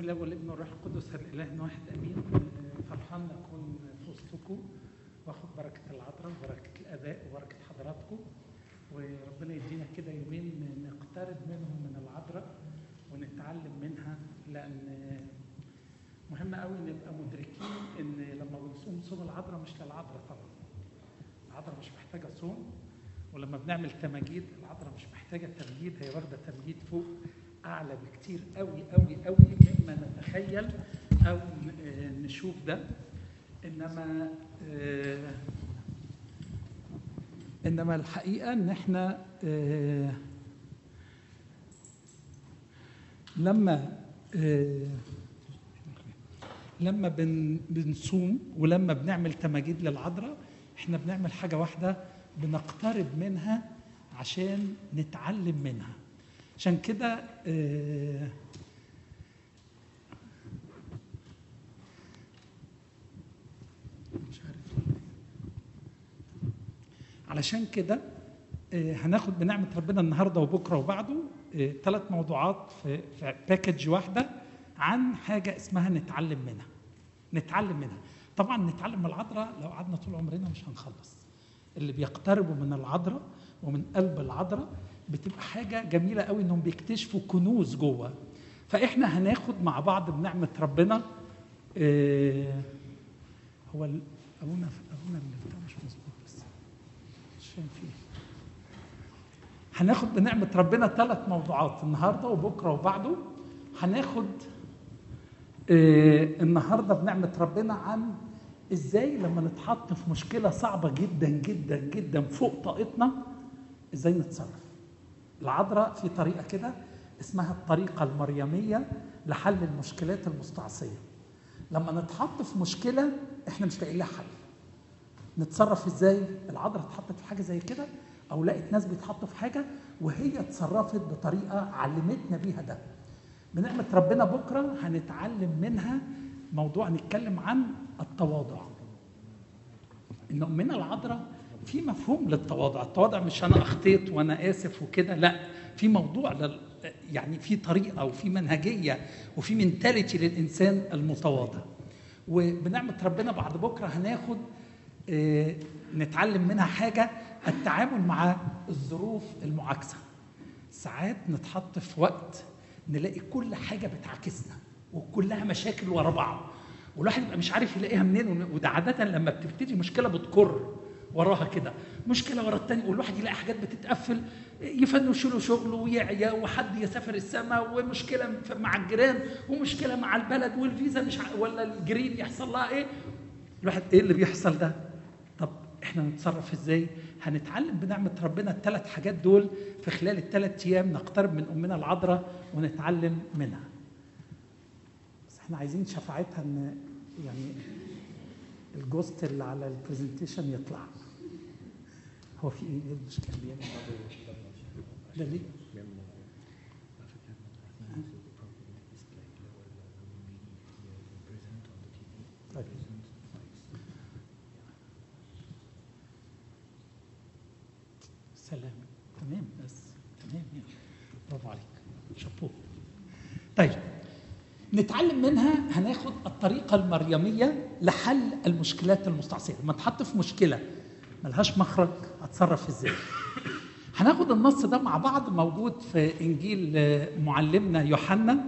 الله والابن والروح القدس الاله واحد امين فرحان اكون في وسطكم واخد بركه العذراء وبركه الاباء وبركه حضراتكم وربنا يدينا كده يومين نقترب منهم من العذراء ونتعلم منها لان مهم قوي نبقى مدركين ان لما بنصوم صوم العذراء مش للعذراء طبعا العذراء مش محتاجه صوم ولما بنعمل تماجيد العذراء مش محتاجه تمجيد هي واخده تمجيد فوق اعلى بكتير قوي قوي قوي مما نتخيل او نشوف ده انما انما الحقيقه ان احنا لما لما بن بنصوم ولما بنعمل تماجيد للعذراء احنا بنعمل حاجه واحده بنقترب منها عشان نتعلم منها عشان كده آه مش عارف علشان كده آه هناخد بنعمة ربنا النهارده وبكره وبعده ثلاث آه موضوعات في, في باكج واحده عن حاجه اسمها نتعلم منها. نتعلم منها. طبعا نتعلم من العذراء لو قعدنا طول عمرنا مش هنخلص. اللي بيقتربوا من العذراء ومن قلب العذراء بتبقى حاجة جميلة قوي انهم بيكتشفوا كنوز جوه فاحنا هناخد مع بعض بنعمة ربنا إيه هو ابونا ابونا اللي بتاع مش مظبوط بس مش فاهم فيه هناخد بنعمة ربنا ثلاث موضوعات النهارده وبكره وبعده هناخد إيه النهارده بنعمة ربنا عن ازاي لما نتحط في مشكلة صعبة جدا جدا جدا فوق طاقتنا ازاي نتصرف العذراء في طريقه كده اسمها الطريقه المريميه لحل المشكلات المستعصيه لما نتحط في مشكله احنا مش لاقيين لها حل نتصرف ازاي العذراء اتحطت في حاجه زي كده او لقت ناس بيتحطوا في حاجه وهي اتصرفت بطريقه علمتنا بيها ده بنعمه ربنا بكره هنتعلم منها موضوع نتكلم عن التواضع ان امنا العذراء في مفهوم للتواضع التواضع مش انا اخطيت وانا اسف وكده لا في موضوع لل... يعني في طريقه وفي منهجيه وفي منتاليتي للانسان المتواضع وبنعمه ربنا بعد بكره هناخد آه نتعلم منها حاجه التعامل مع الظروف المعاكسه ساعات نتحط في وقت نلاقي كل حاجه بتعاكسنا وكلها مشاكل ورا بعض والواحد يبقى مش عارف يلاقيها منين وده عاده لما بتبتدي مشكله بتكر وراها كده مشكله ورا الثانيه والواحد يلاقي حاجات بتتقفل يفنشوا له شغله ويعيا وحد يسافر السماء ومشكله مع الجيران ومشكله مع البلد والفيزا مش ولا الجرين يحصل لها ايه الواحد ايه اللي بيحصل ده طب احنا نتصرف ازاي هنتعلم بنعمه ربنا الثلاث حاجات دول في خلال الثلاث ايام نقترب من امنا العذراء ونتعلم منها بس احنا عايزين شفاعتها ان يعني الجوست اللي على البرزنتيشن يطلع هو في ايه المشكله ده ليه طيب سلام تمام بس تمام يعني برافو عليك شابوه طيب نتعلم منها هناخد الطريقة المريمية لحل المشكلات المستعصية لما تحط في مشكلة ملهاش مخرج هتصرف ازاي هناخد النص ده مع بعض موجود في انجيل معلمنا يوحنا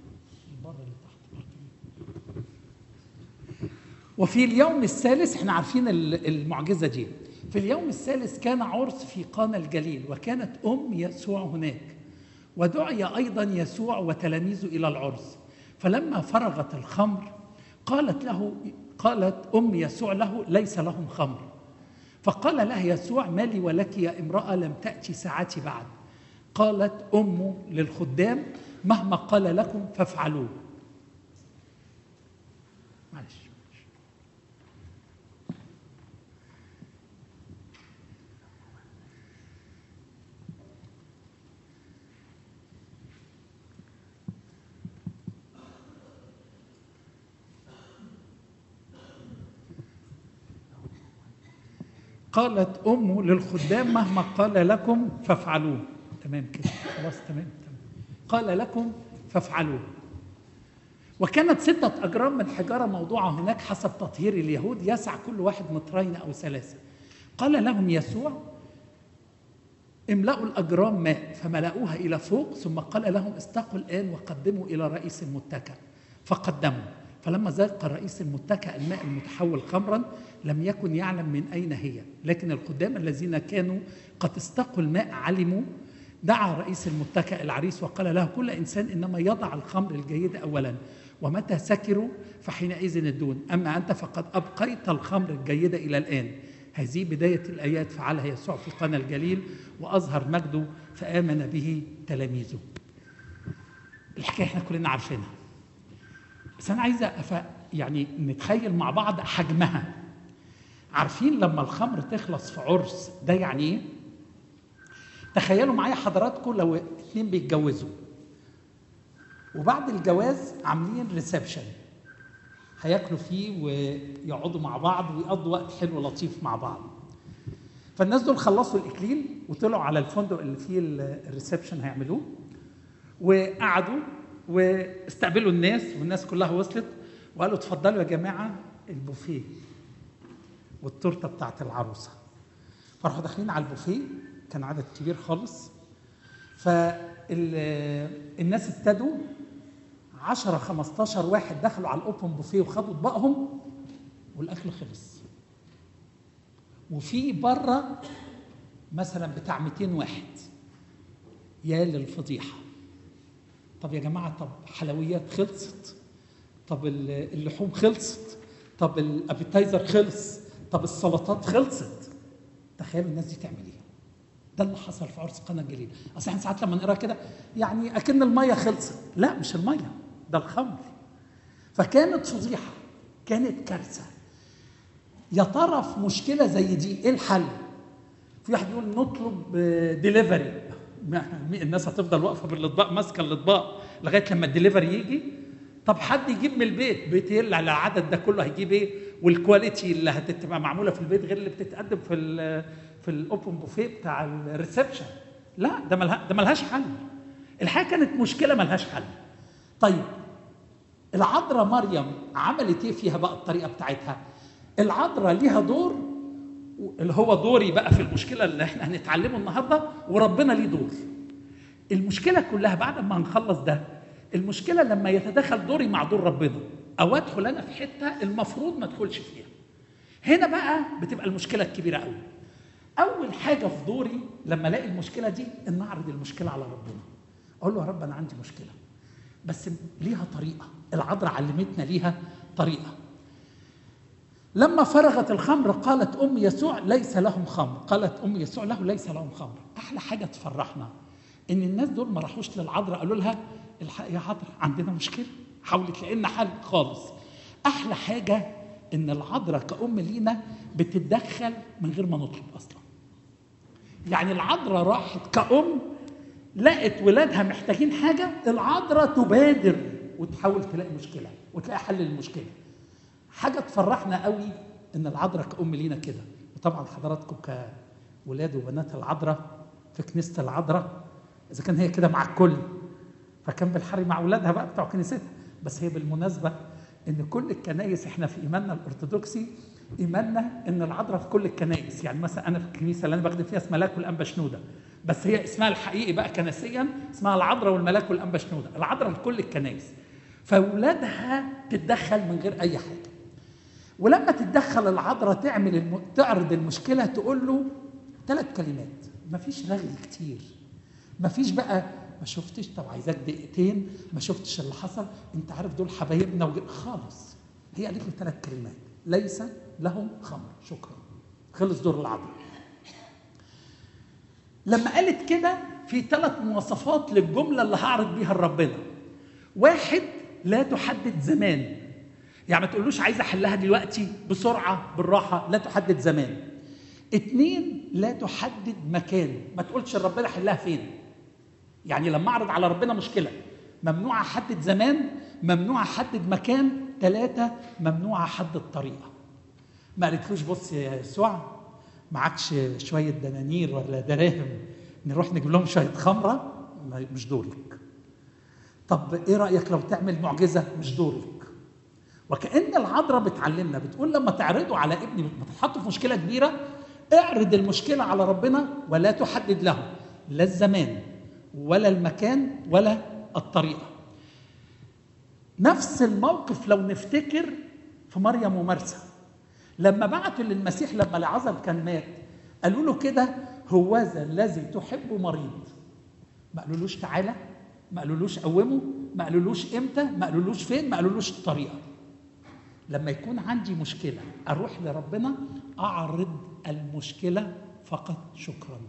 وفي اليوم الثالث احنا عارفين المعجزه دي في اليوم الثالث كان عرس في قانا الجليل وكانت ام يسوع هناك ودعي ايضا يسوع وتلاميذه الى العرس فلما فرغت الخمر قالت له قالت ام يسوع له ليس لهم خمر فقال لها يسوع ما لي ولك يا امراه لم تاتي ساعتي بعد قالت امه للخدام مهما قال لكم فافعلوه معلش قالت امه للخدام مهما قال لكم فافعلوه تمام كده خلاص تمام تمام قال لكم فافعلوه وكانت ستة أجرام من حجارة موضوعة هناك حسب تطهير اليهود يسع كل واحد مترين أو ثلاثة قال لهم يسوع املأوا الأجرام ماء فملأوها إلى فوق ثم قال لهم استقوا الآن وقدموا إلى رئيس المتكأ فقدموا فلما ذاق رئيس المتكأ الماء المتحول خمرا لم يكن يعلم من أين هي لكن الخدام الذين كانوا قد استقوا الماء علموا دعا رئيس المتكأ العريس وقال له كل إنسان إنما يضع الخمر الجيد أولا ومتى سكروا فحينئذ الدون أما أنت فقد أبقيت الخمر الجيدة إلى الآن هذه بداية الآيات فعلها يسوع في قنا الجليل وأظهر مجده فآمن به تلاميذه الحكاية احنا كلنا عارفينها بس أنا عايزة أف... يعني نتخيل مع بعض حجمها عارفين لما الخمر تخلص في عرس ده يعني ايه؟ تخيلوا معايا حضراتكم لو اتنين بيتجوزوا وبعد الجواز عاملين ريسبشن هياكلوا فيه ويقعدوا مع بعض ويقضوا وقت حلو لطيف مع بعض فالناس دول خلصوا الاكليل وطلعوا على الفندق اللي فيه الريسبشن هيعملوه وقعدوا واستقبلوا الناس والناس كلها وصلت وقالوا اتفضلوا يا جماعه البوفيه والتورته بتاعت العروسه فراحوا داخلين على البوفيه كان عدد كبير خالص فالناس ابتدوا 10 15 واحد دخلوا على الاوبن بوفيه وخدوا اطباقهم والاكل خلص وفي بره مثلا بتاع 200 واحد يا للفضيحه طب يا جماعه طب حلويات خلصت طب اللحوم خلصت طب الابيتايزر خلص طب السلطات خلصت تخيلوا الناس دي تعمل ايه ده اللي حصل في عرس قنا الجليل اصل احنا ساعات لما نقرا كده يعني اكن الميه خلصت لا مش الميه ده الخمر فكانت فضيحه كانت كارثه يا ترى في مشكله زي دي ايه الحل في واحد يقول نطلب ديليفري الناس هتفضل واقفه بالاطباق ماسكه الاطباق لغايه لما الدليفري يجي طب حد يجيب من البيت بيت ايه اللي على العدد ده كله هيجيب ايه والكواليتي اللي هتبقى معموله في البيت غير اللي بتتقدم في ال في الاوبن بوفيه بتاع الريسبشن لا ده ملها ده ملهاش حل الحقيقه كانت مشكله ملهاش حل طيب العذراء مريم عملت ايه فيها بقى الطريقه بتاعتها العذراء ليها دور اللي هو دوري بقى في المشكله اللي احنا هنتعلمه النهارده وربنا ليه دور المشكله كلها بعد ما هنخلص ده المشكله لما يتدخل دوري مع دور ربنا او ادخل انا في حته المفروض ما ادخلش فيها هنا بقى بتبقى المشكله الكبيره قوي اول حاجه في دوري لما الاقي المشكله دي ان اعرض المشكله على ربنا اقول له يا رب انا عندي مشكله بس ليها طريقه العذراء علمتنا ليها طريقه لما فرغت الخمر قالت ام يسوع ليس لهم خمر قالت ام يسوع له ليس لهم خمر احلى حاجه تفرحنا ان الناس دول ما راحوش للعذراء قالوا لها الحق يا عذراء عندنا مشكله حاولت تلاقي لنا حل خالص احلى حاجه ان العذراء كأم لينا بتتدخل من غير ما نطلب اصلا يعني العذراء راحت كأم لقت ولادها محتاجين حاجه العذراء تبادر وتحاول تلاقي مشكله وتلاقي حل للمشكله حاجه تفرحنا قوي ان العذراء كأم لينا كده وطبعا حضراتكم كولاد وبنات العذراء في كنيسه العذراء اذا كان هي كده مع الكل فكان بالحري مع اولادها بقى بتوع كنيستها بس هي بالمناسبه ان كل الكنائس احنا في ايماننا الارثوذكسي ايماننا ان العذراء في كل الكنائس يعني مثلا انا في الكنيسه اللي انا بخدم فيها اسمها ملاك والانبا شنوده بس هي اسمها الحقيقي بقى كنسيا اسمها العذراء والملاك والانبا شنوده العذراء في كل الكنائس فاولادها تتدخل من غير اي حاجه ولما تتدخل العذراء تعمل الم... تعرض المشكله تقول له ثلاث كلمات مفيش رغي كتير مفيش بقى ما شفتش طب عايزاك دقيقتين ما شفتش اللي حصل انت عارف دول حبايبنا وج... خالص هي قالت له ثلاث كلمات ليس لهم خمر شكرا خلص دور العذراء لما قالت كده في ثلاث مواصفات للجمله اللي هعرض بيها لربنا واحد لا تحدد زمان يعني ما تقولوش عايز احلها دلوقتي بسرعه بالراحه لا تحدد زمان اتنين لا تحدد مكان ما تقولش ربنا حلها فين يعني لما اعرض على ربنا مشكله ممنوع احدد زمان ممنوع احدد مكان ثلاثه ممنوع احدد طريقه ما قالتلوش بص يا يسوع معكش شويه دنانير ولا دراهم نروح نجيب لهم شويه خمره مش دورك طب ايه رايك لو تعمل معجزه مش دورك وكان العذراء بتعلمنا بتقول لما تعرضوا على ابني لما تتحطوا في مشكله كبيره اعرض المشكله على ربنا ولا تحدد له لا الزمان ولا المكان ولا الطريقه نفس الموقف لو نفتكر في مريم ومرسى لما بعتوا للمسيح لما العذر كان مات قالوا له كده هوذا الذي تحبه مريض ما قالولوش تعالى ما قالولوش قومه ما قالولوش امتى ما قالولوش فين ما قالولوش الطريقه لما يكون عندي مشكله اروح لربنا اعرض المشكله فقط شكرا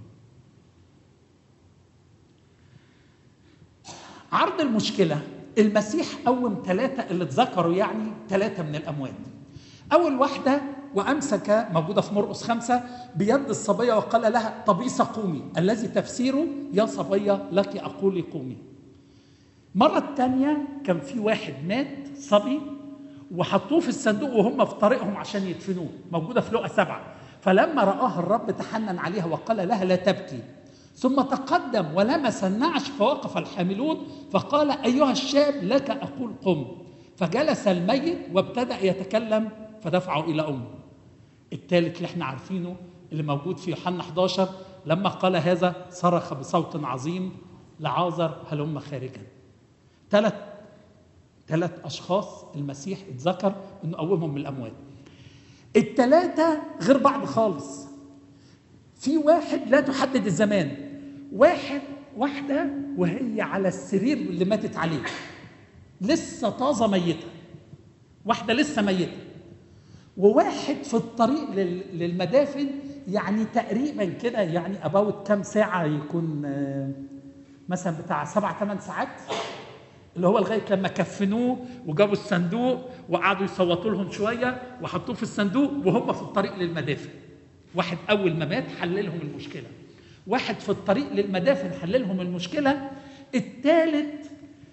عرض المشكله المسيح قوم ثلاثه اللي اتذكروا يعني ثلاثه من الاموات اول واحده وامسك موجوده في مرقس خمسه بيد الصبيه وقال لها طبيسه قومي الذي تفسيره يا صبيه لك اقول قومي مرة الثانية كان في واحد مات صبي وحطوه في الصندوق وهم في طريقهم عشان يدفنوه موجودة في لقا سبعة فلما رآها الرب تحنن عليها وقال لها لا تبكي ثم تقدم ولمس النعش فوقف الحاملون فقال أيها الشاب لك أقول قم فجلس الميت وابتدأ يتكلم فدفعه إلى أمه الثالث اللي احنا عارفينه اللي موجود في يوحنا 11 لما قال هذا صرخ بصوت عظيم لعازر هلم خارجا ثلاث ثلاث اشخاص المسيح اتذكر انه قومهم من الاموات الثلاثه غير بعض خالص في واحد لا تحدد الزمان واحد واحده وهي على السرير اللي ماتت عليه لسه طازه ميته واحده لسه ميته وواحد في الطريق للمدافن يعني تقريبا كده يعني اباوت كام ساعه يكون مثلا بتاع سبع ثمان ساعات اللي هو لغايه لما كفنوه وجابوا الصندوق وقعدوا يصوتوا لهم شويه وحطوه في الصندوق وهم في الطريق للمدافن. واحد اول ما مات حللهم المشكله. واحد في الطريق للمدافن حللهم المشكله. الثالث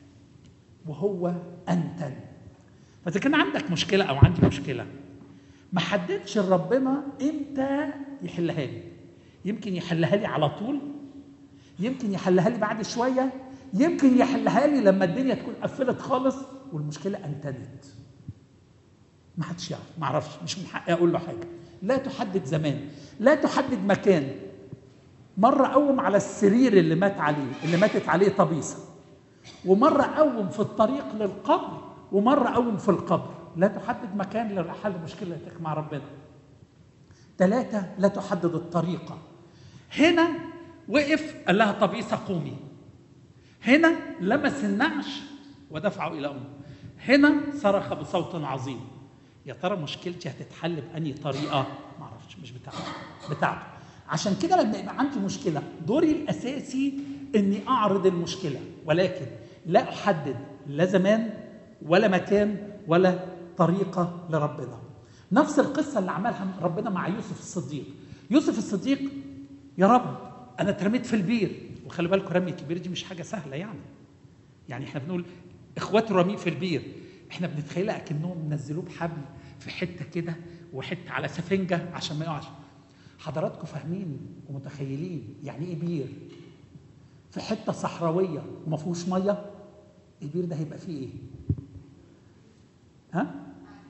وهو انتن. فاذا كان عندك مشكله او عندي مشكله ما حددش ربنا امتى يحلها لي. يمكن يحلها لي على طول يمكن يحلها لي بعد شويه يمكن يحلها لي لما الدنيا تكون قفلت خالص والمشكله انتنت ما حدش يعرف ما اعرفش مش من حقي اقول له حاجه لا تحدد زمان لا تحدد مكان مره قوم على السرير اللي مات عليه اللي ماتت عليه طبيسه ومره قوم في الطريق للقبر ومره قوم في القبر لا تحدد مكان لحل مشكلتك مع ربنا ثلاثة لا تحدد الطريقة هنا وقف قال لها طبيسة قومي هنا لمس النعش ودفعه الى امه هنا صرخ بصوت عظيم يا ترى مشكلتي هتتحل بأني طريقة ما اعرفش مش بتاعته بتاعته عشان كده لما يبقى عندي مشكلة دوري الأساسي إني أعرض المشكلة ولكن لا أحدد لا زمان ولا مكان ولا طريقة لربنا نفس القصة اللي عملها ربنا مع يوسف الصديق يوسف الصديق يا رب أنا اترميت في البير وخلي بالكم رمي الكبير دي مش حاجه سهله يعني يعني احنا بنقول اخواته رميه في البير احنا بنتخيلها اكنهم نزلوه بحبل في حته كده وحته على سفنجه عشان ما يقعش حضراتكم فاهمين ومتخيلين يعني ايه بير في حته صحراويه وما فيهوش ميه البير ده هيبقى فيه ايه ها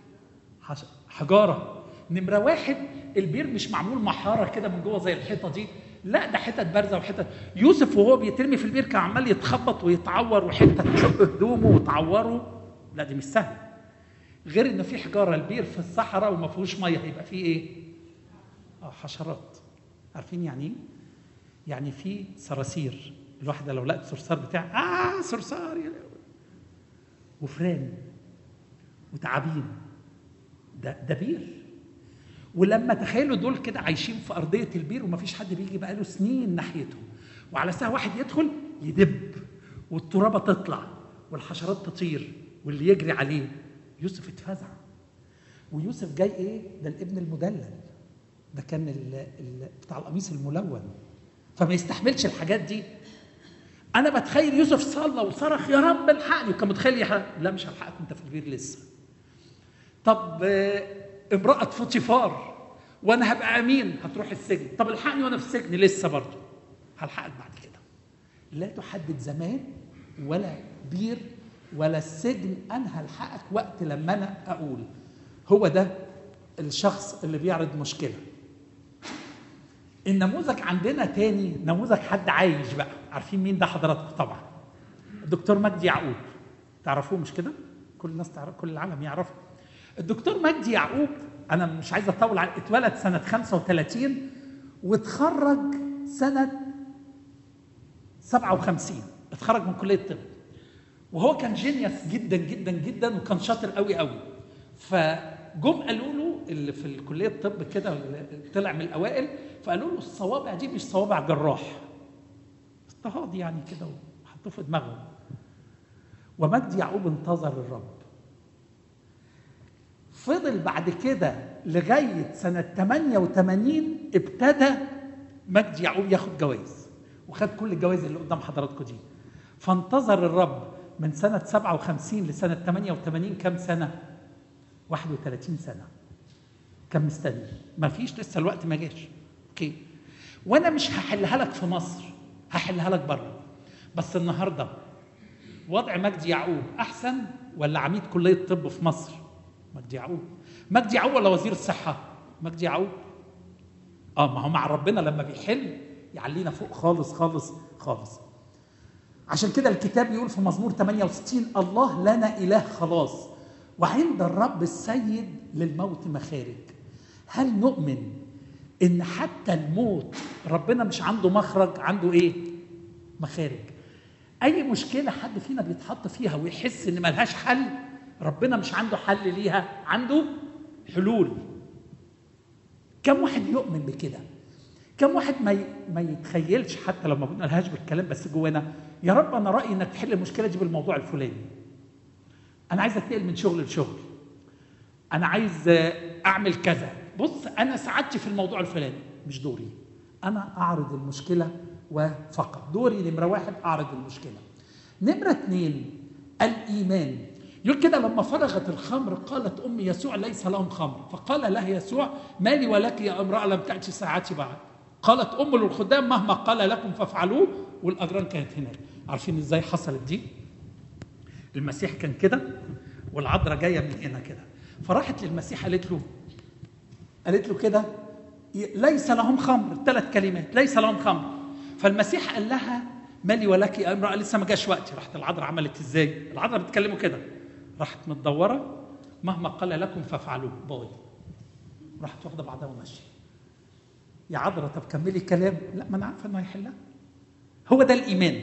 حجاره نمره واحد البير مش معمول محاره كده من جوه زي الحيطه دي لا ده حتت بارزه وحتت يوسف وهو بيترمي في البير كان عمال يتخبط ويتعور وحته تشق هدومه وتعوره لا دي مش سهله غير ان في حجاره البير في الصحراء وما فيهوش ميه هيبقى فيه ايه؟ اه حشرات عارفين يعني ايه؟ يعني في صراصير الواحده لو لقت صرصار بتاع اه صرصار يا وفران وتعابين ده ده بير ولما تخيلوا دول كده عايشين في ارضيه البير ومفيش حد بيجي بقاله سنين ناحيتهم وعلى ساعه واحد يدخل يدب والترابه تطلع والحشرات تطير واللي يجري عليه يوسف اتفزع ويوسف جاي ايه ده الابن المدلل ده كان ال ال بتاع القميص الملون فما يستحملش الحاجات دي انا بتخيل يوسف صلى وصرخ يا رب الحقني وكان متخيل يحرق. لا مش هلحقك انت في البير لسه طب امرأة فوتيفار وانا هبقى امين هتروح السجن طب الحقني وانا في السجن لسه برضه هلحقك بعد كده لا تحدد زمان ولا بير ولا السجن انا هلحقك وقت لما انا اقول هو ده الشخص اللي بيعرض مشكله النموذج عندنا تاني نموذج حد عايش بقى عارفين مين ده حضراتكم طبعا الدكتور مجدي يعقوب تعرفوه مش كده كل الناس تعرف كل العالم يعرفه الدكتور مجدي يعقوب انا مش عايز اطول على اتولد سنه 35 واتخرج سنه 57 اتخرج من كليه الطب وهو كان جينيوس جدا جدا جدا وكان شاطر قوي قوي فجم قالوا له اللي في الكليه الطب كده اللي طلع من الاوائل فقالوا له الصوابع دي مش صوابع جراح اضطهاد يعني كده وحطوه في دماغهم ومجدي يعقوب انتظر الرب فضل بعد كده لغايه سنه 88 ابتدى مجدي يعقوب ياخد جوائز وخد كل الجوائز اللي قدام حضراتكم دي فانتظر الرب من سنه 57 لسنه 88 كام سنه 31 سنه كان مستني ما فيش لسه الوقت ما جاش اوكي وانا مش هحلها لك في مصر هحلها لك بره بس النهارده وضع مجدي يعقوب احسن ولا عميد كليه الطب في مصر مجدي يعقوب مجدي يعقوب ولا وزير الصحه مجدي يعقوب اه ما هو مع ربنا لما بيحل يعلينا فوق خالص خالص خالص عشان كده الكتاب يقول في مزمور 68 الله لنا اله خلاص وعند الرب السيد للموت مخارج هل نؤمن ان حتى الموت ربنا مش عنده مخرج عنده ايه مخارج اي مشكله حد فينا بيتحط فيها ويحس ان ملهاش حل ربنا مش عنده حل ليها عنده حلول كم واحد يؤمن بكده كم واحد ما ي... ما يتخيلش حتى لو ما بنقولهاش بالكلام بس جوانا يا رب انا رايي انك تحل المشكله دي بالموضوع الفلاني انا عايز اتنقل من شغل لشغل انا عايز اعمل كذا بص انا سعادتي في الموضوع الفلاني مش دوري انا اعرض المشكله وفقط دوري نمره واحد اعرض المشكله نمره اثنين الايمان يقول كده لما فرغت الخمر قالت ام يسوع ليس لهم خمر فقال لها يسوع ما لي ولك يا امراه لم تاتي ساعتي بعد قالت ام للخدام مهما قال لكم فافعلوه والاجران كانت هناك عارفين ازاي حصلت دي المسيح كان كده والعذراء جايه من هنا كده فراحت للمسيح قالت له قالت له كده ليس لهم خمر ثلاث كلمات ليس لهم خمر فالمسيح قال لها مالي ولك يا امراه لسه ما جاش وقتي راحت العذراء عملت ازاي العذراء بتكلموا كده راحت متدوره مهما قال لكم فافعلوه باي راحت واخده بعضها وماشيه يا عذراء طب كملي كلام لا ما انا عارفه انه هيحلها هو ده الايمان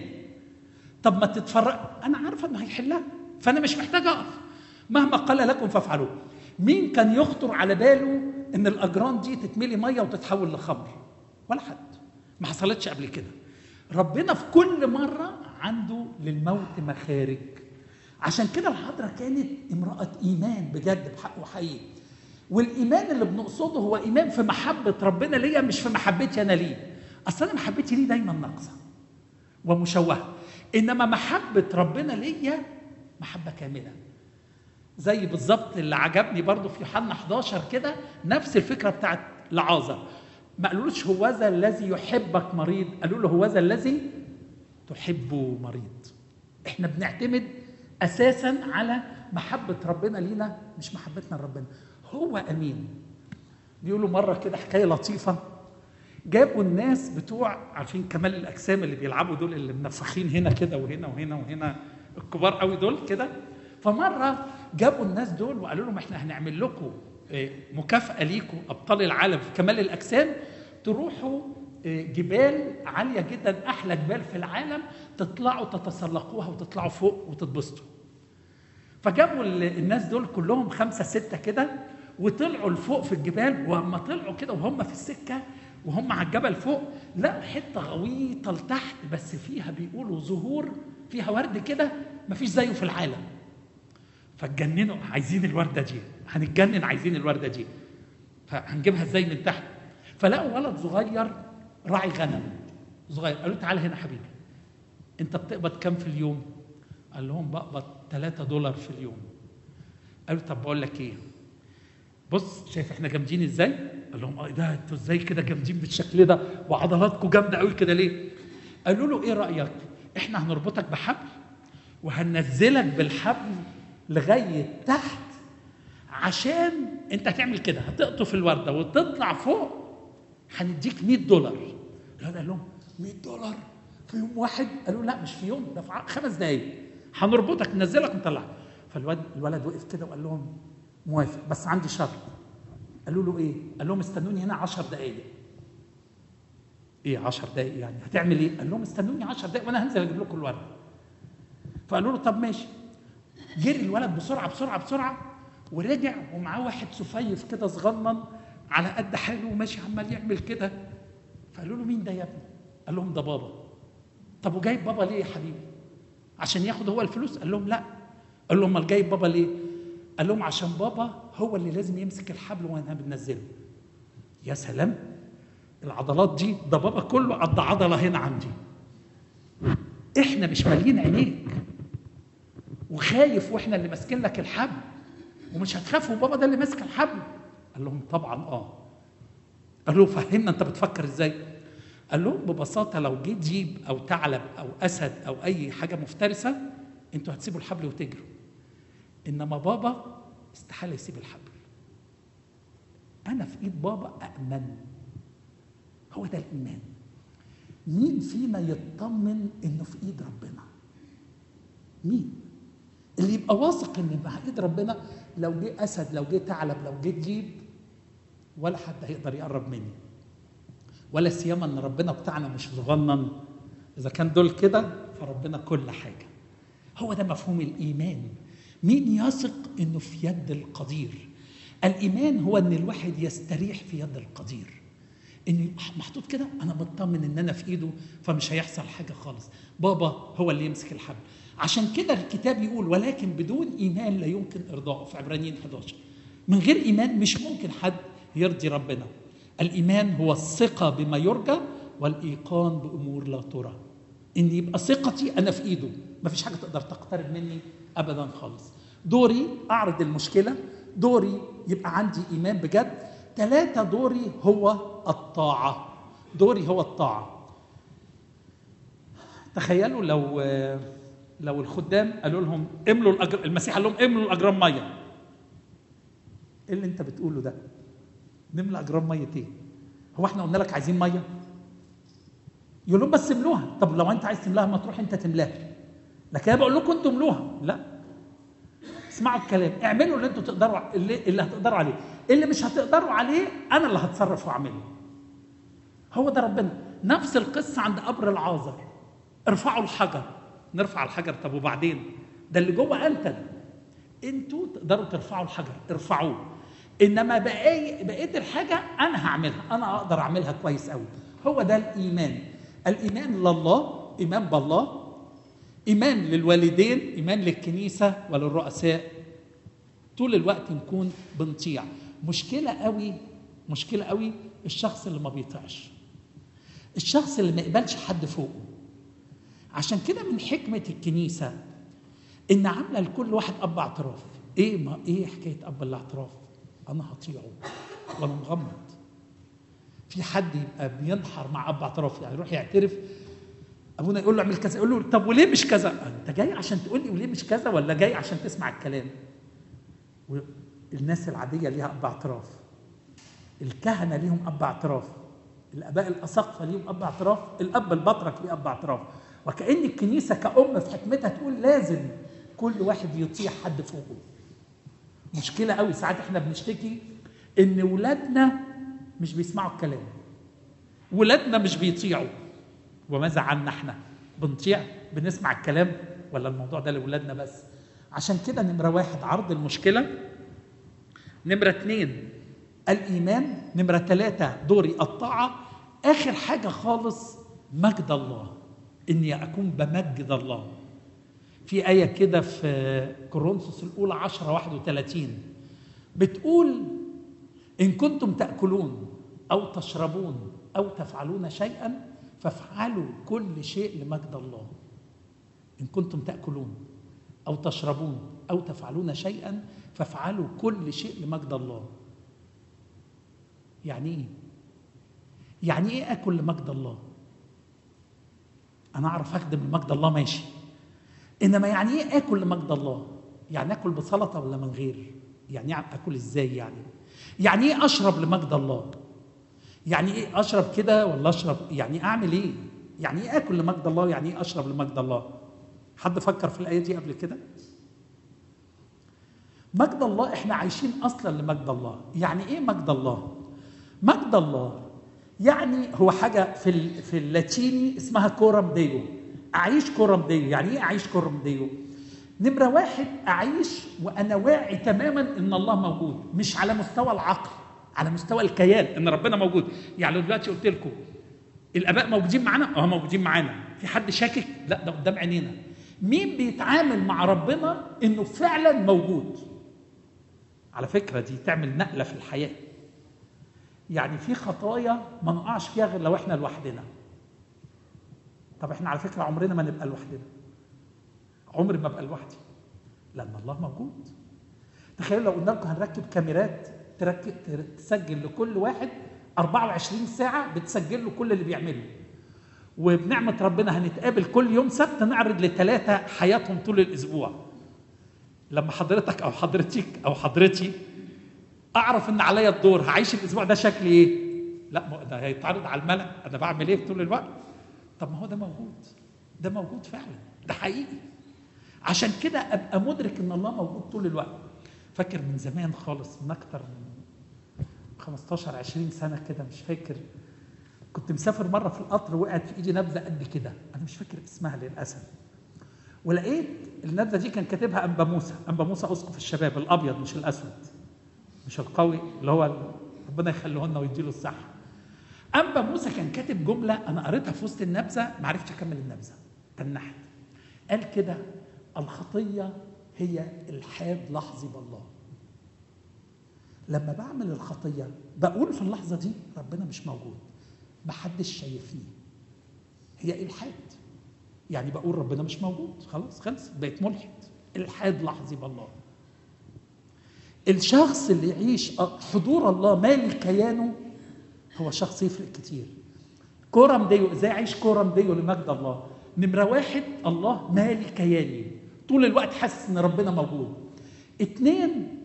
طب ما تتفرق انا عارفه انه هيحلها فانا مش محتاج اقف مهما قال لكم فافعلوه مين كان يخطر على باله ان الاجران دي تتملي ميه وتتحول لخمر ولا حد ما حصلتش قبل كده ربنا في كل مره عنده للموت مخارج عشان كده الحضره كانت امراه ايمان بجد بحق وحقيقي والايمان اللي بنقصده هو ايمان في محبه ربنا ليا مش في محبتي انا ليه اصل انا محبتي ليه دايما ناقصه ومشوهه انما محبه ربنا ليا محبه كامله زي بالظبط اللي عجبني برضو في يوحنا 11 كده نفس الفكره بتاعت لعازر ما قالولوش هو ذا الذي يحبك مريض قالوا له هو ذا الذي تحبه مريض احنا بنعتمد اساسا على محبه ربنا لينا مش محبتنا لربنا هو امين بيقولوا مره كده حكايه لطيفه جابوا الناس بتوع عارفين كمال الاجسام اللي بيلعبوا دول اللي منفخين هنا كده وهنا وهنا وهنا الكبار قوي دول كده فمره جابوا الناس دول وقالوا لهم احنا هنعمل لكم مكافاه ليكم ابطال العالم في كمال الاجسام تروحوا جبال عاليه جدا احلى جبال في العالم تطلعوا تتسلقوها وتطلعوا فوق وتتبسطوا فجابوا الناس دول كلهم خمسه سته كده وطلعوا لفوق في الجبال ولما طلعوا كده وهم في السكه وهم على الجبل فوق لقوا حته غويطه لتحت بس فيها بيقولوا زهور فيها ورد كده مفيش زيه في العالم فاتجننوا عايزين الورده دي هنتجنن عايزين الورده دي فهنجيبها ازاي من تحت فلقوا ولد صغير راعي غنم صغير قالوا تعالى هنا حبيبي انت بتقبض كام في اليوم قال لهم بقبض 3 دولار في اليوم قالوا طب بقول لك ايه بص شايف احنا جامدين ازاي قال لهم اه ده انتوا ازاي كده جامدين بالشكل ده وعضلاتكم جامده قوي كده ليه قالوا له ايه رايك احنا هنربطك بحبل وهنزلك بالحبل لغايه تحت عشان انت هتعمل كده هتقطف الورده وتطلع فوق هنديك 100 دولار الولد قال لهم 100 دولار في يوم واحد قالوا لا مش في يوم ده في ع- خمس دقايق هنربطك ننزلك ونطلعك فالولد الولد وقف كده وقال لهم موافق بس عندي شرط قالوا له ايه؟ قال لهم استنوني هنا 10 دقايق ايه 10 دقايق يعني هتعمل ايه؟ قال لهم استنوني 10 دقايق وانا هنزل اجيب لكم الورده فقالوا له طب ماشي جري الولد بسرعه بسرعه بسرعه ورجع ومعاه واحد سفيف كده صغنن على قد حاله وماشي عمال يعمل كده فقالوا له مين ده يا ابني؟ قال لهم ده بابا طب وجايب بابا ليه يا حبيبي؟ عشان ياخد هو الفلوس؟ قال لهم لا قال لهم امال جايب بابا ليه؟ قال لهم عشان بابا هو اللي لازم يمسك الحبل وانا بنزله يا سلام العضلات دي ده بابا كله قد عضله هنا عندي احنا مش مالين عينيك وخايف واحنا اللي ماسكين لك الحبل ومش هتخاف وبابا ده اللي ماسك الحبل قال لهم طبعا اه قال له فهمنا انت بتفكر ازاي قال لهم ببساطه لو جه ديب او ثعلب او اسد او اي حاجه مفترسه انتوا هتسيبوا الحبل وتجروا انما بابا استحاله يسيب الحبل انا في ايد بابا امن هو ده الايمان مين فينا يطمن انه في ايد ربنا مين اللي يبقى واثق ان مع ايد ربنا لو جه اسد لو جه ثعلب لو جه ديب ولا حد هيقدر يقرب مني ولا سيما ان ربنا بتاعنا مش صغنن اذا كان دول كده فربنا كل حاجه هو ده مفهوم الايمان مين يثق انه في يد القدير الايمان هو ان الواحد يستريح في يد القدير ان يبقى محطوط كده انا مطمن ان انا في ايده فمش هيحصل حاجه خالص بابا هو اللي يمسك الحبل عشان كده الكتاب يقول ولكن بدون ايمان لا يمكن ارضائه في عبرانيين 11 من غير ايمان مش ممكن حد يرضي ربنا الايمان هو الثقه بما يرجى والايقان بامور لا ترى ان يبقى ثقتي انا في ايده مفيش حاجه تقدر تقترب مني ابدا خالص دوري اعرض المشكله دوري يبقى عندي ايمان بجد ثلاثه دوري هو الطاعه دوري هو الطاعه تخيلوا لو لو الخدام قالوا لهم املوا الاجر المسيح قال لهم املوا الاجرام ميه ايه اللي انت بتقوله ده نملى اجرام ميه ايه هو احنا قلنا لك عايزين ميه يقول لهم بس املوها طب لو انت عايز تملاها ما تروح انت تملاها لكن انا بقول لكم انتوا املوها لا اسمعوا الكلام اعملوا اللي انتوا تقدروا اللي, اللي هتقدروا عليه اللي مش هتقدروا عليه انا اللي هتصرف واعمله هو ده ربنا نفس القصه عند قبر العازر ارفعوا الحجر نرفع الحجر طب وبعدين ده اللي جوه انتن انتوا تقدروا ترفعوا الحجر ارفعوه انما بقية بقيه الحاجه انا هعملها انا اقدر اعملها كويس قوي هو ده الايمان الايمان لله ايمان بالله ايمان للوالدين ايمان للكنيسه وللرؤساء طول الوقت نكون بنطيع مشكله قوي مشكله قوي الشخص اللي ما بيطيعش الشخص اللي ما يقبلش حد فوقه عشان كده من حكمه الكنيسه ان عامله لكل واحد اب اعتراف ايه ما ايه حكايه اب الاعتراف انا هطيعه وانا مغمض في حد يبقى بينحر مع اب اعتراف يعني يروح يعترف ابونا يقول له اعمل كذا يقول له طب وليه مش كذا انت جاي عشان تقول لي وليه مش كذا ولا جاي عشان تسمع الكلام الناس العاديه ليها اب اعتراف الكهنه ليهم اب اعتراف الاباء الاساقفه ليهم اب اعتراف الاب البطرك ليه اب اعتراف وكأن الكنيسة كأم في حكمتها تقول لازم كل واحد يطيع حد فوقه مشكلة قوي ساعات احنا بنشتكي ان ولادنا مش بيسمعوا الكلام ولادنا مش بيطيعوا وماذا عنا احنا بنطيع بنسمع الكلام ولا الموضوع ده لولادنا بس عشان كده نمرة واحد عرض المشكلة نمرة اتنين الإيمان نمرة ثلاثة دوري الطاعة آخر حاجة خالص مجد الله اني اكون بمجد الله في آية كده في كورنثوس الأولى 10 31 بتقول إن كنتم تأكلون أو تشربون أو تفعلون شيئا فافعلوا كل شيء لمجد الله إن كنتم تأكلون أو تشربون أو تفعلون شيئا فافعلوا كل شيء لمجد الله يعني إيه؟ يعني إيه آكل لمجد الله؟ انا اعرف اخدم لمجد الله ماشي انما يعني ايه اكل لمجد الله يعني اكل بسلطه ولا من غير يعني ايه اكل ازاي يعني يعني ايه اشرب لمجد الله يعني ايه اشرب كده ولا اشرب يعني اعمل ايه يعني ايه اكل لمجد الله يعني ايه اشرب لمجد الله حد فكر في الايه دي قبل كده مجد الله احنا عايشين اصلا لمجد الله يعني ايه مجد الله مجد الله يعني هو حاجه في ال- في اللاتيني اسمها كورم ديو اعيش كورم ديو يعني ايه اعيش كورم ديو نمره واحد اعيش وانا واعي تماما ان الله موجود مش على مستوى العقل على مستوى الكيان ان ربنا موجود يعني لو دلوقتي قلت لكم الاباء موجودين معانا اه موجودين معانا في حد شاكك لا ده قدام عينينا مين بيتعامل مع ربنا انه فعلا موجود على فكره دي تعمل نقله في الحياه يعني في خطايا ما نقعش فيها غير لو احنا لوحدنا طب احنا على فكره عمرنا ما نبقى لوحدنا عمري ما ابقى لوحدي لان الله موجود تخيلوا لو قلنا لكم هنركب كاميرات تركب تسجل لكل واحد 24 ساعه بتسجل له كل اللي بيعمله وبنعمه ربنا هنتقابل كل يوم سبت نعرض لثلاثه حياتهم طول الاسبوع لما حضرتك او حضرتك او حضرتي اعرف ان عليا الدور هعيش الاسبوع ده شكلي ايه لا ما ده هيتعرض على الملأ انا بعمل ايه طول الوقت طب ما هو ده موجود ده موجود فعلا ده حقيقي عشان كده ابقى مدرك ان الله موجود طول الوقت فاكر من زمان خالص من اكتر من 15 20 سنه كده مش فاكر كنت مسافر مره في القطر وقعت في ايدي نبذه قد كده انا مش فاكر اسمها للاسف ولقيت النبذه دي كان كاتبها انبا موسى انبا موسى اسقف الشباب الابيض مش الاسود مش القوي اللي هو ربنا يخليه لنا ويديله الصحه انبا موسى كان كاتب جمله انا قريتها في وسط النبذه ما عرفتش اكمل النبذه تنحت قال كده الخطيه هي الحاد لحظي بالله لما بعمل الخطيه بقول في اللحظه دي ربنا مش موجود محدش شايفني هي الحاد يعني بقول ربنا مش موجود خلاص خلص بقيت ملحد الحاد لحظي بالله الشخص اللي يعيش حضور الله مالي كيانه هو شخص يفرق كتير كورم ديو ازاي اعيش كورم ديو لمجد الله نمرة واحد الله مالي كياني طول الوقت حاسس ان ربنا موجود اتنين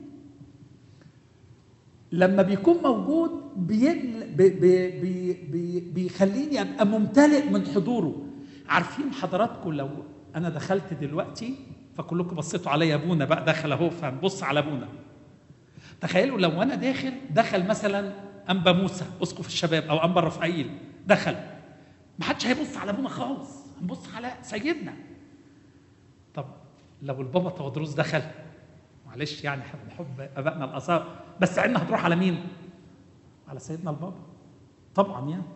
لما بيكون موجود بيجل بي بي بي بي بيخليني ابقى ممتلئ من حضوره عارفين حضراتكم لو انا دخلت دلوقتي فكلكم بصيتوا عليا ابونا بقى دخل اهو فنبص على ابونا تخيلوا لو انا داخل دخل مثلا انبا موسى اسقف الشباب او انبا رفعيل دخل ما حدش هيبص على ابونا خالص هنبص على سيدنا طب لو البابا تودروس دخل معلش يعني احنا بنحب ابائنا الاثار بس عيننا هتروح على مين؟ على سيدنا البابا طبعا يعني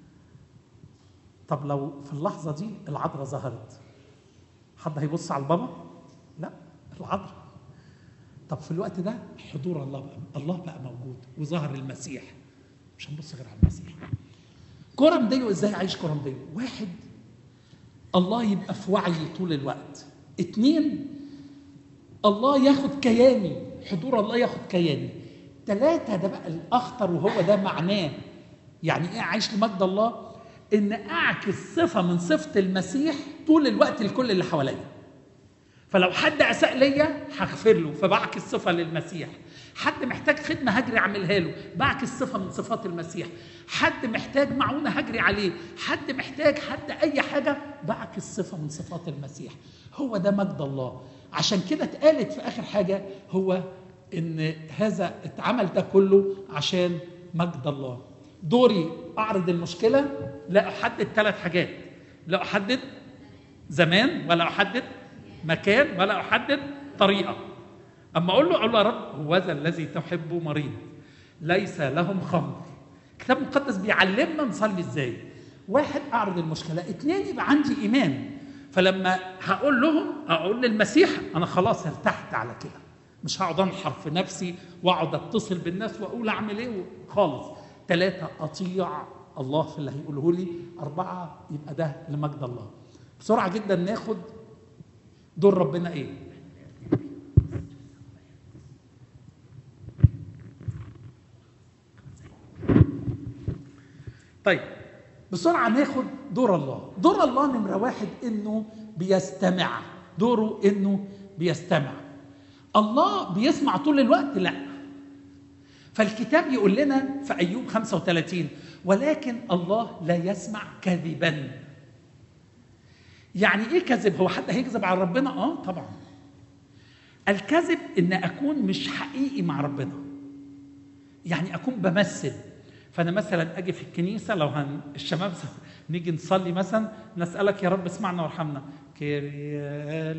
طب لو في اللحظه دي العذراء ظهرت حد هيبص على البابا؟ لا العذراء طب في الوقت ده حضور الله بقى الله بقى موجود وظهر المسيح مش هنبص غير على المسيح كرم ديو ازاي اعيش كرم ديو واحد الله يبقى في وعي طول الوقت اتنين الله ياخد كياني حضور الله ياخد كياني ثلاثة ده بقى الأخطر وهو ده معناه يعني إيه أعيش لمجد الله؟ إن أعكس صفة من صفة المسيح طول الوقت لكل اللي حواليا فلو حد اساء ليا هغفر له فبعكس صفه للمسيح حد محتاج خدمه هجري اعملها له بعكس صفه من صفات المسيح حد محتاج معونه هجري عليه حد محتاج حد اي حاجه بعكس صفه من صفات المسيح هو ده مجد الله عشان كده اتقالت في اخر حاجه هو ان هذا اتعمل ده كله عشان مجد الله دوري اعرض المشكله لا احدد ثلاث حاجات لا احدد زمان ولا احدد مكان ولا احدد طريقه اما اقول له اقول له يا رب هو ذا الذي تحبه مريض ليس لهم خمر الكتاب المقدس بيعلمنا نصلي ازاي واحد اعرض المشكله اثنين يبقى عندي ايمان فلما هقول لهم اقول للمسيح انا خلاص ارتحت على كده مش هقعد انحر في نفسي واقعد اتصل بالناس واقول اعمل ايه خالص ثلاثه اطيع الله في اللي هيقوله لي اربعه يبقى ده لمجد الله بسرعه جدا ناخد دور ربنا ايه طيب بسرعه ناخد دور الله دور الله نمره واحد انه بيستمع دوره انه بيستمع الله بيسمع طول الوقت لا فالكتاب يقول لنا في ايوب 35 ولكن الله لا يسمع كذبا يعني ايه كذب هو حد هيكذب على ربنا اه طبعا الكذب ان اكون مش حقيقي مع ربنا يعني اكون بمثل فانا مثلا اجي في الكنيسه لو هن الشباب نيجي نصلي مثلا نسالك يا رب اسمعنا وارحمنا كيريا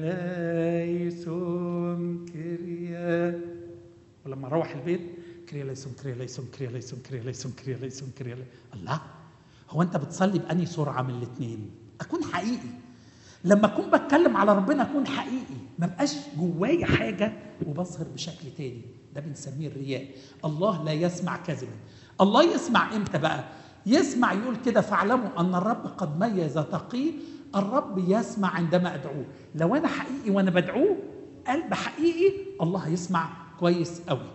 ليسون كيريا ولما اروح البيت كريا ليسون كريا ليسون كريا ليسون كريا ليسون كريا ليسون كريا ليسون الله هو انت بتصلي بأني سرعه من الاثنين اكون حقيقي لما اكون بتكلم على ربنا اكون حقيقي ما بقاش جوايا حاجه وبظهر بشكل تاني ده بنسميه الرياء الله لا يسمع كذبا الله يسمع امتى بقى يسمع يقول كده فاعلموا ان الرب قد ميز تقي الرب يسمع عندما ادعوه لو انا حقيقي وانا بدعوه قلب حقيقي الله هيسمع كويس قوي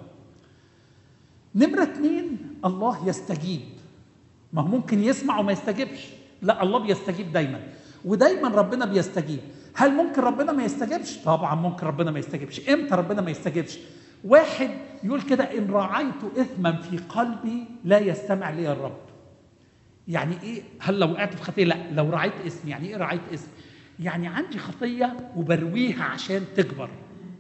نمرة اتنين الله يستجيب ما هو ممكن يسمع وما يستجيبش لا الله بيستجيب دايما ودايما ربنا بيستجيب هل ممكن ربنا ما يستجيبش طبعا ممكن ربنا ما يستجيبش امتى ربنا ما يستجيبش واحد يقول كده ان راعيت اثما في قلبي لا يستمع لي الرب يعني ايه هل لو وقعت في خطيه لا لو راعيت اسم يعني ايه راعيت اسم يعني عندي خطيه وبرويها عشان تكبر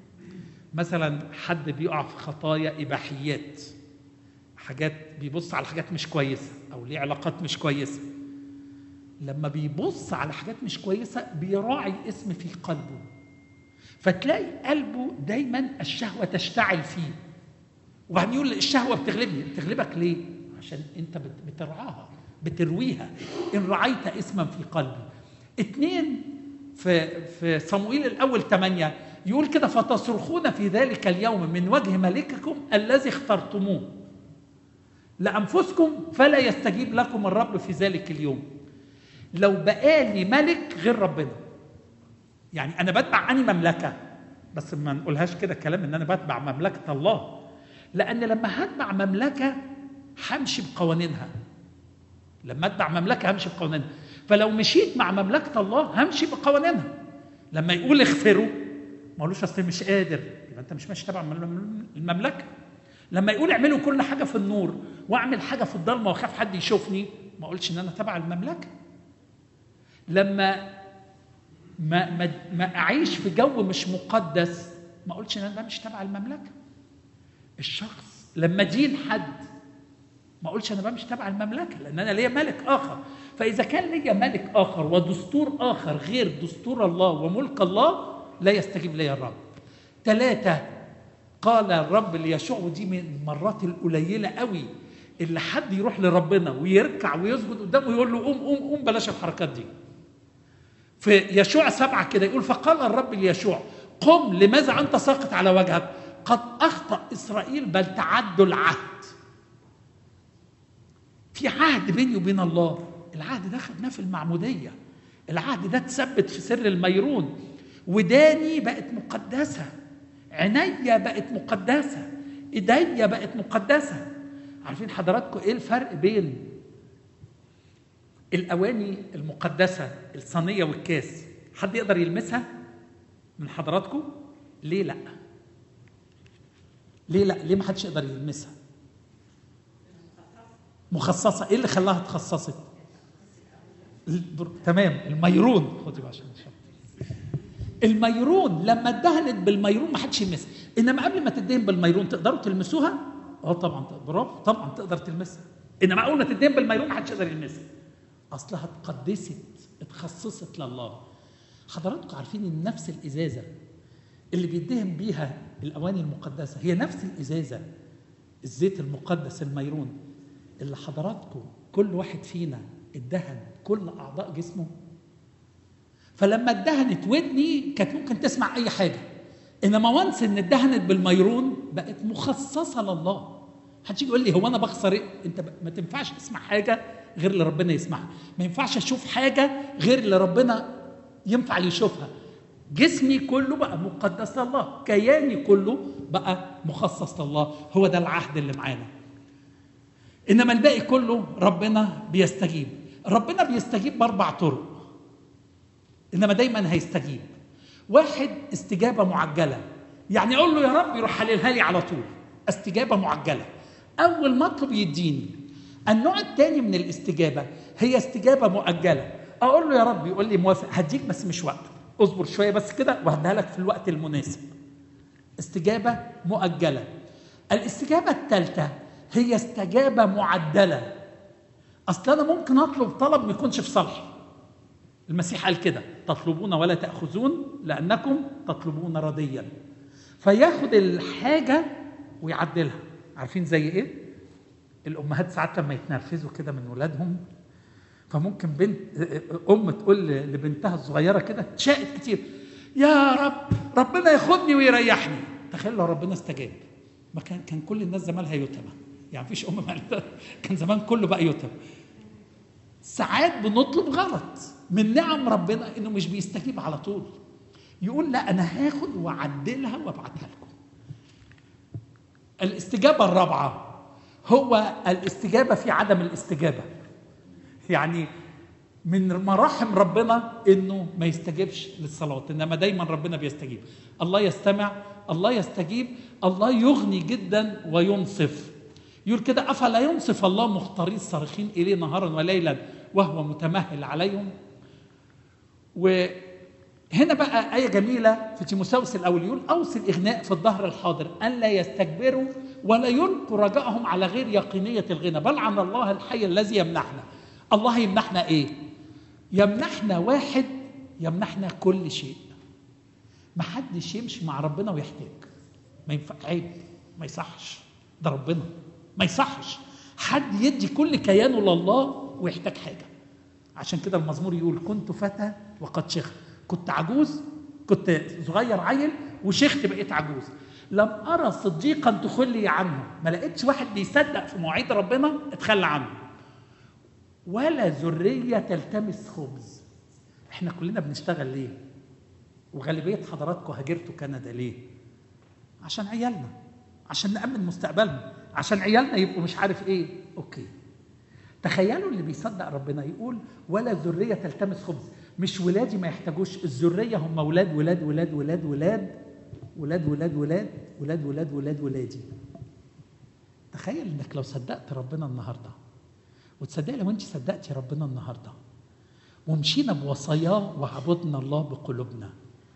مثلا حد بيقع في خطايا اباحيات حاجات بيبص على حاجات مش كويسه او ليه علاقات مش كويسه لما بيبص على حاجات مش كويسه بيراعي اسم في قلبه فتلاقي قلبه دايما الشهوه تشتعل فيه وبعدين يقول الشهوه بتغلبني بتغلبك ليه عشان انت بترعاها بترويها ان رعيت اسما في قلبي اتنين في في صموئيل الاول ثمانية يقول كده فتصرخون في ذلك اليوم من وجه ملككم الذي اخترتموه لانفسكم فلا يستجيب لكم الرب في ذلك اليوم لو بقالي ملك غير ربنا يعني انا بتبع اني مملكه بس ما نقولهاش كده كلام ان انا بتبع مملكه الله لان لما هتبع مملكه همشي بقوانينها لما اتبع مملكه همشي بقوانينها فلو مشيت مع مملكه الله همشي بقوانينها لما يقول اغفروا ما قالوش اصل مش قادر يبقى انت مش ماشي تبع المملكه لما يقول اعملوا كل حاجه في النور واعمل حاجه في الضلمه واخاف حد يشوفني ما اقولش ان انا تبع المملكه لما ما ما ما اعيش في جو مش مقدس ما اقولش ان انا ده مش تبع المملكه الشخص لما دين حد ما اقولش انا بقى مش تبع المملكه لان انا ليا ملك اخر فاذا كان ليا ملك اخر ودستور اخر غير دستور الله وملك الله لا يستجيب لي الرب ثلاثه قال الرب ليشوع ودي من المرات القليله قوي اللي حد يروح لربنا ويركع ويسجد قدامه ويقول له قوم قوم قوم بلاش الحركات دي في يشوع سبعة كده يقول فقال الرب ليشوع قم لماذا أنت ساقط على وجهك قد أخطأ إسرائيل بل تعدوا العهد في عهد بيني وبين الله العهد ده خدناه في المعمودية العهد ده اتثبت في سر الميرون وداني بقت مقدسة عينيا بقت مقدسة ايديا بقت مقدسة عارفين حضراتكم ايه الفرق بين الاواني المقدسه الصينيه والكاس حد يقدر يلمسها من حضراتكم ليه لا ليه لا ليه ما حدش يقدر يلمسها مخصصه ايه اللي خلاها اتخصصت تمام الميرون خدي بقى عشان الميرون لما اتدهنت بالميرون ما حدش يلمسها انما قبل ما تدهن بالميرون تقدروا تلمسوها اه طبعا برافو طبعا تقدر تلمسها انما اول ما تدهن بالميرون ما حدش يقدر يلمسها اصلها اتقدست اتخصصت لله حضراتكم عارفين ان نفس الازازه اللي بيدهن بيها الاواني المقدسه هي نفس الازازه الزيت المقدس الميرون اللي حضراتكم كل واحد فينا ادهن كل اعضاء جسمه فلما اتدهنت ودني كانت ممكن تسمع اي حاجه انما وانس ان اتدهنت بالميرون بقت مخصصه لله محدش يقول لي هو انا بخسر ايه انت ما تنفعش تسمع حاجه غير اللي ربنا يسمعها ما ينفعش اشوف حاجه غير اللي ربنا ينفع يشوفها جسمي كله بقى مقدس لله كياني كله بقى مخصص لله هو ده العهد اللي معانا انما الباقي كله ربنا بيستجيب ربنا بيستجيب باربع طرق انما دايما هيستجيب واحد استجابه معجله يعني اقول له يا رب يروح حللها لي على طول استجابه معجله اول ما اطلب يديني النوع الثاني من الاستجابه هي استجابه مؤجله اقول له يا رب يقول لي موافق هديك بس مش وقته اصبر شويه بس كده وهديها لك في الوقت المناسب استجابه مؤجله الاستجابه الثالثه هي استجابه معدله اصل انا ممكن اطلب طلب ما يكونش في صالحي المسيح قال كده تطلبون ولا تاخذون لانكم تطلبون رديا فياخد الحاجه ويعدلها عارفين زي ايه الامهات ساعات لما يتنرفزوا كده من ولادهم فممكن بنت ام تقول لبنتها الصغيره كده تشاءت كتير يا رب ربنا ياخدني ويريحني تخيل لو ربنا استجاب ما كان كان كل الناس زمانها يتمى يعني مفيش ام مالتها كان زمان كله بقى يتم ساعات بنطلب غلط من نعم ربنا انه مش بيستجيب على طول يقول لا انا هاخد واعدلها وابعتها لكم الاستجابه الرابعه هو الاستجابه في عدم الاستجابه يعني من مراحم ربنا انه ما يستجيبش للصلاه انما دايما ربنا بيستجيب الله يستمع الله يستجيب الله يغني جدا وينصف يقول كده افلا ينصف الله مختارين الصارخين اليه نهارا وليلا وهو متمهل عليهم وهنا بقى آية جميلة في تيموساوس الأول يقول أوصي الإغناء في الظهر الحاضر أن لا يستكبروا ولا يلقوا رجائهم على غير يقينية الغنى بل عن الله الحي الذي يمنحنا الله يمنحنا إيه؟ يمنحنا واحد يمنحنا كل شيء ما حدش يمشي مع ربنا ويحتاج ما ينفع عيب ما يصحش ده ربنا ما يصحش حد يدي كل كيانه لله ويحتاج حاجه عشان كده المزمور يقول كنت فتى وقد شخت كنت عجوز كنت صغير عيل وشخت بقيت عجوز لم ارى صديقا تخلي عنه ما لقيتش واحد بيصدق في مواعيد ربنا اتخلى عنه ولا ذريه تلتمس خبز احنا كلنا بنشتغل ليه وغالبيه حضراتكم هاجرتوا كندا ليه عشان عيالنا عشان نامن مستقبلهم عشان عيالنا يبقوا مش عارف ايه اوكي تخيلوا اللي بيصدق ربنا يقول ولا ذريه تلتمس خبز مش ولادي ما يحتاجوش الذريه هم ولاد ولاد ولاد ولاد ولاد ولاد ولاد ولاد ولاد ولاد ولاد ولادي تخيل انك لو صدقت ربنا النهارده وتصدق لو انت صدقتي ربنا النهارده ومشينا بوصاياه وعبدنا الله بقلوبنا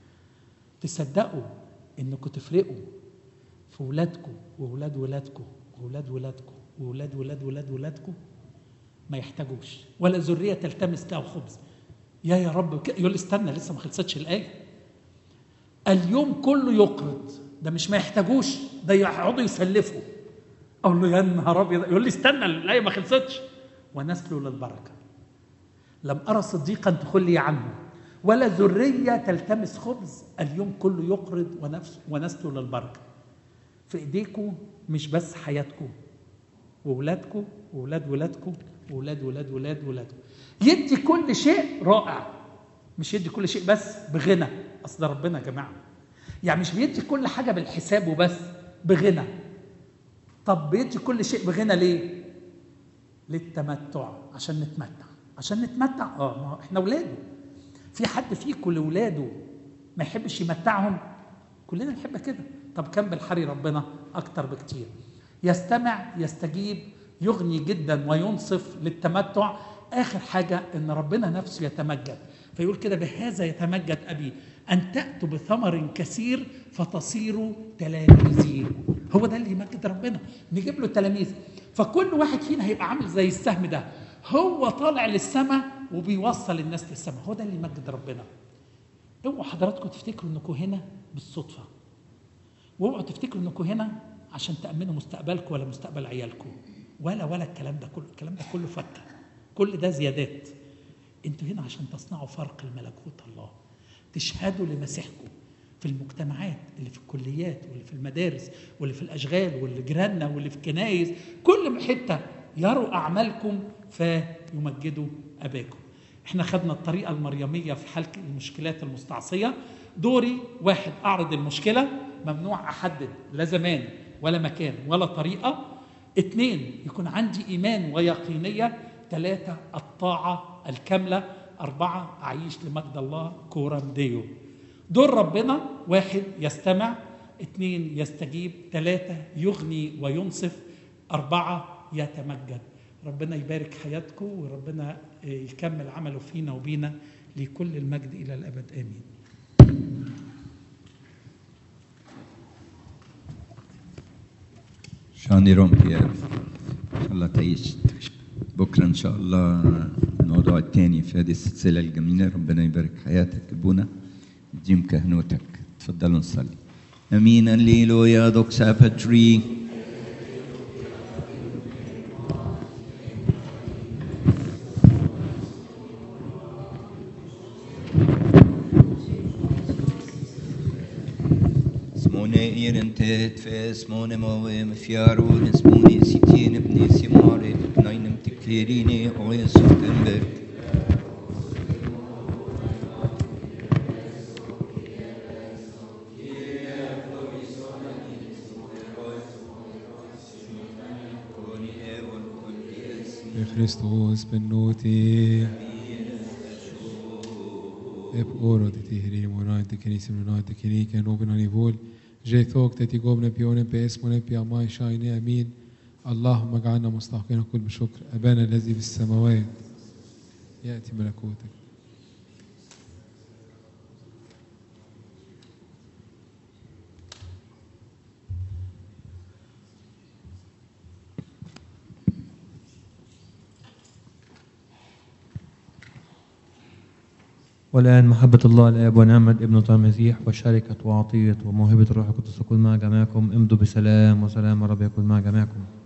تصدقوا انكم تفرقوا في ولادكم وولاد ولادكم وولاد ولادكم وولاد ولاد ولاد ولادكم ما يحتاجوش ولا ذريه تلتمس له خبز يا يا رب يقول استنى لسه ما خلصتش الايه اليوم كله يقرض ده مش ما يحتاجوش ده يقعدوا يسلفوا اقول له يا نهار ابيض يقول لي استنى الايه ما خلصتش ونسله للبركه لم ارى صديقا تخلي عنه ولا ذريه تلتمس خبز اليوم كله يقرض ونفس ونسله للبركه في ايديكم مش بس حياتكم وولادكم وولاد ولادكم وولاد ولاد ولاد ولادكم يدي كل شيء رائع مش يدي كل شيء بس بغنى اصل ربنا يا جماعه يعني مش بيدي كل حاجه بالحساب وبس بغنى طب بيدي كل شيء بغنى ليه للتمتع عشان نتمتع عشان نتمتع اه ما احنا اولاده في حد فيكم لاولاده ما يحبش يمتعهم كلنا نحب كده طب كم بالحري ربنا اكتر بكتير يستمع يستجيب يغني جدا وينصف للتمتع اخر حاجه ان ربنا نفسه يتمجد فيقول كده بهذا يتمجد ابي ان تاتوا بثمر كثير فتصيروا تلاميذي هو ده اللي يمجد ربنا نجيب له تلاميذ فكل واحد فينا هيبقى عامل زي السهم ده هو طالع للسماء وبيوصل الناس للسماء هو ده اللي يمجد ربنا اوعوا حضراتكم تفتكروا انكم هنا بالصدفه واوعوا تفتكروا انكم هنا عشان تامنوا مستقبلكم ولا مستقبل عيالكم ولا ولا الكلام ده كله الكلام ده كله فكه كل ده زيادات انتوا هنا عشان تصنعوا فرق الملكوت الله تشهدوا لمسيحكم في المجتمعات اللي في الكليات واللي في المدارس واللي في الاشغال واللي جيراننا واللي في الكنايس كل حته يروا اعمالكم فيمجدوا اباكم احنا خدنا الطريقه المريميه في حل المشكلات المستعصيه دوري واحد اعرض المشكله ممنوع احدد لا زمان ولا مكان ولا طريقه اثنين يكون عندي ايمان ويقينيه ثلاثه الطاعه الكامله اربعه اعيش لمجد الله كورم ديو دور ربنا واحد يستمع اثنين يستجيب ثلاثة يغني وينصف أربعة يتمجد ربنا يبارك حياتكم وربنا يكمل عمله فينا وبينا لكل المجد إلى الأبد آمين شاني روم بيير ان شاء الله تعيش بكره ان شاء الله الموضوع الثاني في هذه السلسله الجميله ربنا يبارك حياتك ابونا يديم كهنوتك تفضلوا نصلي امين الليلويا دوكسا باتري Smone irentet fe smone moe fiaro smone sitien bne simare neinem tiklerine oe September Χριστός benoti. Ep oro të ti hiri morajt të keni simrënajt të keni ke nubin a nivol جاي ثوق تاتي قومنا بيونا باسمنا بياماي شايني امين اللهم اجعلنا مستحقين كل بشكر ابانا الذي في السماوات ياتي ملكوتك والآن محبة الله الآب ونعمة ابن المسيح وشركة وعطية وموهبة الروح القدس تكون مع جميعكم امضوا بسلام وسلام الرب يكون مع جميعكم